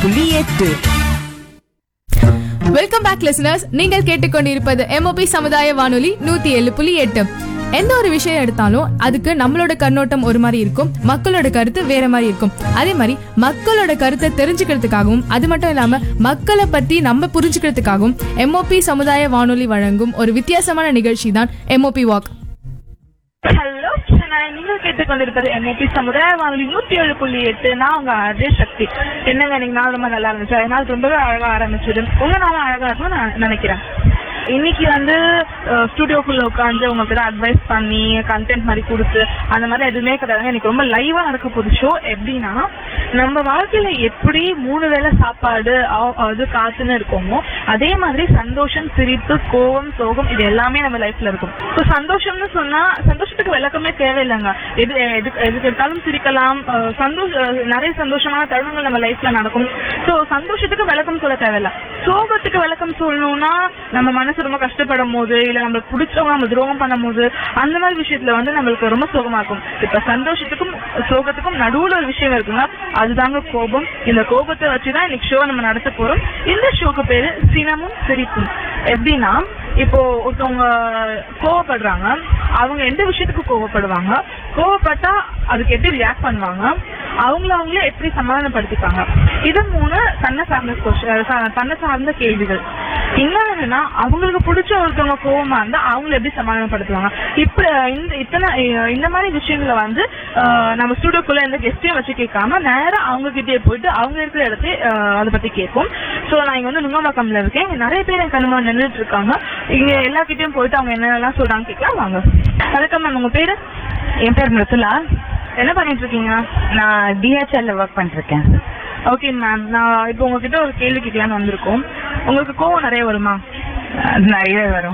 புள்ளி எட்டு welcome back listeners நீங்கள் கேட்டுக்கொண்டிருப்பது எம்ஓபி சமுதாய வானொலி நூத்தி ஏழு புள்ளி எட்டு எந்த ஒரு விஷயம் எடுத்தாலும் அதுக்கு நம்மளோட கண்ணோட்டம் ஒரு மாதிரி இருக்கும் மக்களோட கருத்து வேற மாதிரி இருக்கும் அதே மாதிரி மக்களோட கருத்தை தெரிஞ்சுக்கிறதுக்காகவும் அது மட்டும் இல்லாம மக்களை பத்தி நம்ம புரிஞ்சுக்கிறதுக்காகவும் எம்ஓபி சமுதாய வானொலி வழங்கும் ஒரு வித்தியாசமான நிகழ்ச்சி தான் எம்ஓபி வாக் ஹலோ நான் நீங்கள் கேட்டுக்கொண்டிருப்பது எம்ஓபி சமுதாய வானொலி நூத்தி ஏழு புள்ளி எட்டு நான் உங்க அதே சக்தி என்னங்க நீங்க நாள் ரொம்ப நல்லா இருந்துச்சு அதனால ரொம்பவே அழகா ஆரம்பிச்சது உங்க நாளும் அழகா இருக்கும்னு நான் நினைக்கிறேன் இன்னைக்கு வந்து ஸ்டுடியோக்குள்ள உட்காந்து உங்களுக்கு அட்வைஸ் பண்ணி கண்டென்ட் மாதிரி கொடுத்து அந்த மாதிரி எதுவுமே கிடையாது எனக்கு ரொம்ப லைவா நடக்க போகுது ஷோ எப்படின்னா நம்ம வாழ்க்கையில எப்படி மூணு வேளை சாப்பாடு ஆ- அது காத்துன்னு இருக்கோமோ அதே மாதிரி சந்தோஷம் சிரிப்பு கோவம் சோகம் இது எல்லாமே நம்ம லைஃப்ல இருக்கும் ஸோ சந்தோஷம்னு சொன்னா சந்தோஷத்துக்கு விளக்கமே தேவையில்லைங்க எது எது எதுக்கு எடுத்தாலும் சிரிக்கலாம் அஹ் சந்தோஷ அஹ் நிறைய சந்தோஷமான தருணங்கள் நம்ம லைஃப்ல நடக்கும் ஸோ சந்தோஷத்துக்கு விளக்கம் சொல்ல தேவையில்ல சோகத்துக்கு விளக்கம் சொல்லணும்னா நம்ம மனசு ரொம்ப கஷ்டப்படும் போது இல்ல நம்மளுக்கு பிடிச்சவங்க நம்ம துரோகம் பண்ணும் போது அந்த மாதிரி விஷயத்துல வந்து நம்மளுக்கு ரொம்ப சோகமா இருக்கும் இப்ப சந்தோஷத்துக்கும் சோகத்துக்கும் நடுவுல ஒரு விஷயம் இருக்குங்க அதுதாங்க கோபம் இந்த கோபத்தை வச்சுதான் இன்னைக்கு ஷோ நம்ம நடத்த போறோம் இந்த ஷோக்கு பேரு சினமும் சிரிப்பும் எப்படின்னா இப்போ ஒருத்தவங்க கோவப்படுறாங்க அவங்க எந்த விஷயத்துக்கு கோவப்படுவாங்க கோவப்பட்டா அதுக்கு எப்படி ரியாக்ட் பண்ணுவாங்க அவங்கள அவங்களே எப்படி சமாதானப்படுத்திப்பாங்க இது மூணு தன்னை சார்ந்த question- ச- தன்னை சார்ந்த கேள்விகள் இன்னொன்னுன்னா அவங்களுக்கு பிடிச்ச ஒருத்தவங்க கோவமா இருந்தா அவங்கள எப்படி சமாதானப்படுத்துவாங்க இப்ப இந்த இத்தனை இந்த மாதிரி விஷயங்களை வந்து அஹ், நம்ம ஸ்டுடியோக்குள்ள எந்த கெஸ்டையும் வச்சு கேட்காம நேரா அவங்க கிட்டே போயிட்டு அவங்க இருக்கிற இடத்த அதை பத்தி கேட்போம் சோ நான் இங்க வந்து நுங்கம்பாக்கம்ல இருக்கேன் இங்க நிறைய பேர் என் கண்ணுமா நின்றுட்டு இருக்காங்க இங்க எல்லா கிட்டயும் போயிட்டு அவங்க என்னென்னலாம் சொல்றாங்க கேட்கலாம் வாங்க வணக்கம் மேம் உங்க பேரு என் பேர் மிருதுலா என்ன பண்ணிட்டு இருக்கீங்க நான் டிஹெச்எல்ல ஒர்க் பண்ணிருக்கேன் ஓகே மேம் நான் இப்போ உங்ககிட்ட ஒரு கேள்வி கேட்கலான்னு வந்திருக்கோம் உங்களுக்கு கோவம் நிறைய வருமா அது நிறைய வரும்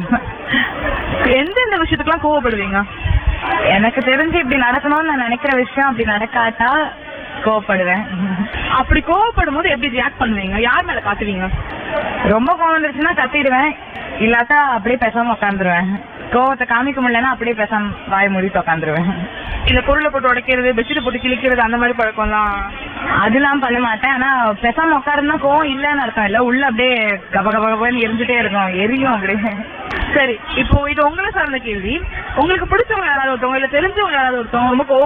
எந்தெந்த விஷயத்துக்குலாம் கோவப்படுவீங்க எனக்கு தெரிஞ்சு இப்படி நடக்கணும்னு நான் நினைக்கிற விஷயம் அப்படி நடக்காட்டா கோவப்படுவேன் அப்படி கோவப்படும் போது எப்படி ரியாக்ட் பண்ணுவீங்க யார் மேல காட்டுவீங்க ரொம்ப கோவம் வந்துருச்சுன்னா கத்திடுவேன் இல்லாட்டா அப்படியே பேசாம உட்காந்துருவேன் கோவத்தை காமிக்க முடியலன்னா அப்படியே பேசாம வாய் மூடிட்டு உட்காந்துருவேன் இந்த பொருளை போட்டு உடைக்கிறது பெட்ஷீட் போட்டு கிழிக்கிறது அந்த மாதிரி பழக்கம்லாம் அதெல்லாம் பண்ண மாட்டேன் ஆனா பேசாம உட்காருந்தா கோவம் இல்லன்னு அர்த்தம் இல்ல உள்ள அப்படியே கப கப கபன்னு எரிஞ்சுட்டே இருக்கும் எரியும் அப்படியே சரி இப்போ இது உங்களை சார்ந்த கேள்வி உங்களுக்கு பிடிச்சவங்க யாராவது ஒருத்தவங்க இல்ல தெரிஞ்சவங்க யாராவது ஒருத்தவங்க ரொம்ப கோவம்